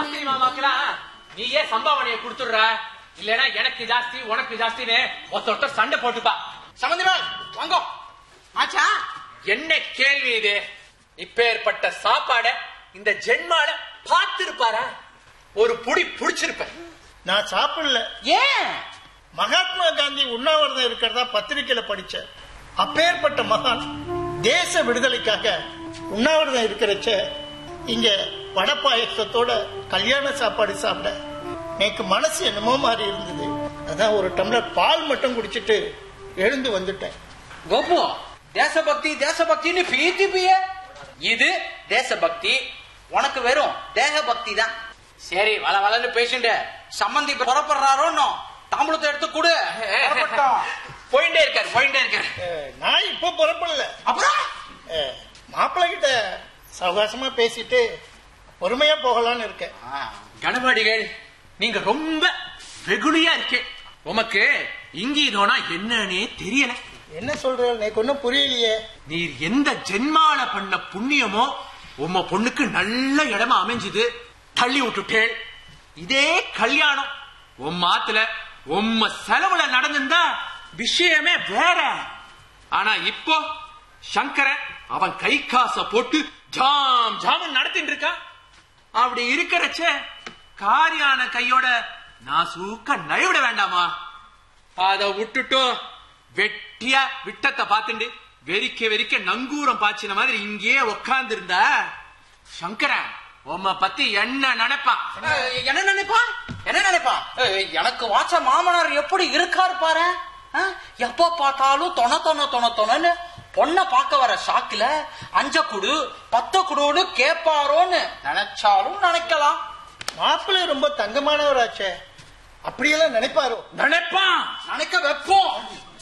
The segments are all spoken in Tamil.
சமுத்திரி மாமாக்கெல்லாம் நீயே சம்பாவனையை கொடுத்துடுற இல்லனா எனக்கு ஜாஸ்தி உனக்கு ஜாஸ்தின்னு ஒருத்த ஒருத்தர் சண்டை போட்டுப்பா சம்பந்திமால் வாங்க ஆச்சா என்ன கேள்வி இது இப்பேற்பட்ட சாப்பாட இந்த ஜென்மால பார்த்திருப்பாரா ஒரு புடி புடிச்சிருப்பேன் நான் சாப்பிடல ஏன் மகாத்மா காந்தி உண்ணாவிரதம் இருக்கிறதா பத்திரிக்கையில படிச்சேன் அப்பேற்பட்ட மகான் தேச விடுதலைக்காக உண்ணாவிரதம் இருக்கிறச்ச இங்க வடை பாயசத்தோட கல்யாண சாப்பாடு சாப்பிட எனக்கு மனசு என்னமோ மாதிரி இருந்தது அதான் ஒரு டம்ளர் பால் மட்டும் குடிச்சிட்டு எழுந்து வந்துட்டேன் கோபு தேசபக்தி தேசபக்தின்னு பீத்தி பிய இது தேசபக்தி உனக்கு வெறும் தேக பக்தி தான் சரி வள வளன்னு பேசிட்டு சம்பந்தி புறப்படுறாரோன்னு தாம்பூலத்தை எடுத்து கொடு புறப்பட்டோம். போயிட்டே இருக்காரு போயிட்டே இருக்காரு அஹ், நான் இப்போ புறப்படல அப்புறம் அஹ், மாப்பிள்ளை கிட்ட சவகாசமா பேசிட்டு பொறுமையா போகலான்னு இருக்கேன் கணவாடிகள் நீங்க ரொம்ப வெகுளியா இருக்கே உமக்கு இங்கீதோனா என்னன்னே தெரியல என்ன சொல்ற எனக்கு ஒன்னும் புரியலையே நீர் எந்த ஜென்மால பண்ண புண்ணியமோ உம்ம பொண்ணுக்கு நல்ல இடமா அமைஞ்சுது தள்ளி விட்டுட்டேன் இதே கல்யாணம் உம்ம ஆத்துல உம்ம செலவுல நடந்திருந்தா விஷயமே வேற ஆனா இப்போ சங்கரன் அவன் கை காசை போட்டு ஜாம் ஜாமன் நடத்திட்டு இருக்கான் அப்படி இருக்கிறச்ச காரியான கையோட நான் சூக்க நழுவிட வேண்டாமா அத விட்டுட்டு வெட்டியா விட்டத்தை பார்த்துண்டு வெறிக்க வெறிக்க நங்கூரம் பாய்ச்சின மாதிரி இங்கேயே உக்காந்து இருந்தா சங்கரன் உம்ம பத்தி என்ன நினைப்பான் அஹ், என்ன நினைப்பா என்ன நினைப்பா அஹ், எனக்கு வாச்ச மாமனார் எப்படி இருக்காரு பாரு அஹ், எப்ப பார்த்தாலும் தொண தொண தொண தொணன்னு பொண்ண பார்க்க வர ஷாக்குல அஞ்ச குடு பத்த குடுன்னு கேப்பாரோன்னு நினைச்சாலும் நினைக்கலாம் மாப்பிள்ளை ரொம்ப தங்கமானவராச்சே அப்படியெல்லாம் நினைப்பாரோ நினைப்பான் நினைக்க வைப்போம்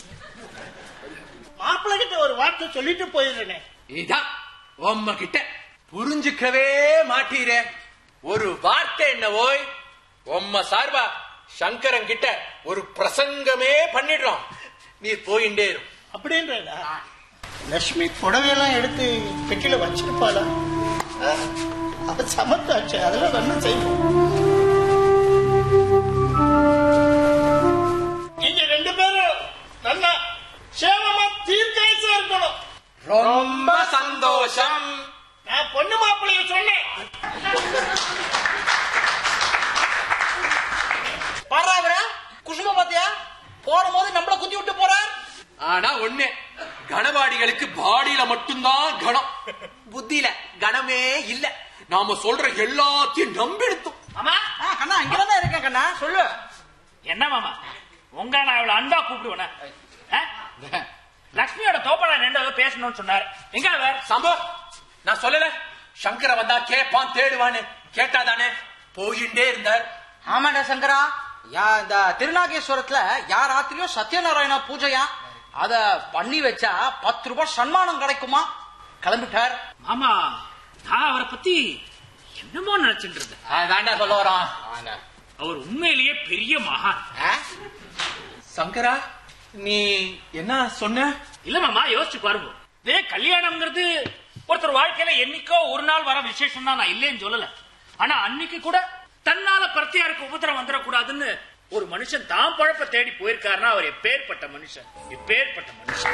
மாப்பிள்ளை கிட்ட ஒரு வார்த்தை சொல்லிட்டு போயிடுறேனே இதான் உம்ம கிட்ட புரிஞ்சுக்கவே மாட்டீரே ஒரு வார்த்தை என்ன ஓய் உம்ம சார்பா சங்கரன் கிட்ட ஒரு பிரசங்கமே பண்ணிடுறோம் நீ போயிண்டே இரு அப்படின்றா லட்சுமி புடவையெல்லாம் எடுத்து பெட்டியில வச்சிருப்பாளா ஆ, அவ சமத்தாச்சு அதெல்லாம் என்ன செய்வோம் நீங்க ரெண்டு பேரும் நல்லா சேமமா தீர்க்காயசா இருக்கணும் ரொம்ப சந்தோஷம் நான் பொண்ணு மாப்பிள்ளைய சொன்னேன் பாரு அவரா குசும பாத்தியா போடும்போது நம்மள குத்தி விட்டு போறார் ஆனா ஒண்ணு கனவாடிகளுக்கு பாடியில மட்டும்தான் கணம் புத்தியில கணமே இல்ல நாம சொல்ற எல்லாத்தையும் நம்பிடுத்தோம் மாமா ஆ, கண்ணா இங்கதான் இருக்கேன் கண்ணா சொல்லு என்ன மாமா உங்க நான் இவ்வளவு அன்பா கூப்பிடுவேன லக்ஷ்மியோட தோப்படா நின்று பேசணும்னு சொன்னார் எங்க அவர் சம்பவம் நான் சொல்லல சங்கர வந்தா கேப்பான் தேடுவான்னு கேட்டாதானே போயிட்டே இருந்தார் ஆமாடா சங்கரா யா இந்த திருநாகேஸ்வரத்துல யார் ராத்திரியும் சத்யநாராயண பூஜையா அத பண்ணி வச்சா பத்து ரூபாய் சன்மானம் கிடைக்குமா கிளம்பிட்டார் மாமா நான் அவரை பத்தி என்னமோ நினைச்சிட்டு இருந்தேன் அதாண்டா சொல்ல வரான் அவர் உண்மையிலேயே பெரிய மகான் ஆ? சங்கரா நீ என்ன சொன்ன இல்ல மாமா யோசிச்சு பாருங்க இதே கல்யாணம்ங்கிறது ஒருத்தர் வாழ்க்கையில என்னைக்கோ ஒரு நாள் வர விசேஷம் தான் நான் இல்லைன்னு சொல்லல ஆனா அன்னைக்கு கூட தன்னால பிரத்தியாருக்கு உபத்திரம் வந்துடக்கூடாதுன்னு ஒரு மனுஷன் தான் பழப்ப தேடி போயிருக்காருன்னா அவர் எப்பேற்பட்ட மனுஷன் எப்பேற்பட்ட மனுஷன்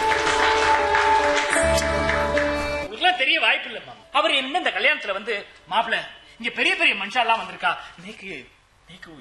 உங்களுக்குலாம் தெரிய வாய்ப்பு இல்ல மாமா அவர் என்ன இந்த கல்யாணத்துல வந்து மாப்பிள்ள இங்க பெரிய பெரிய மனுஷா எல்லாம் வந்திருக்கா இன்னைக்கு இன்னைக்கு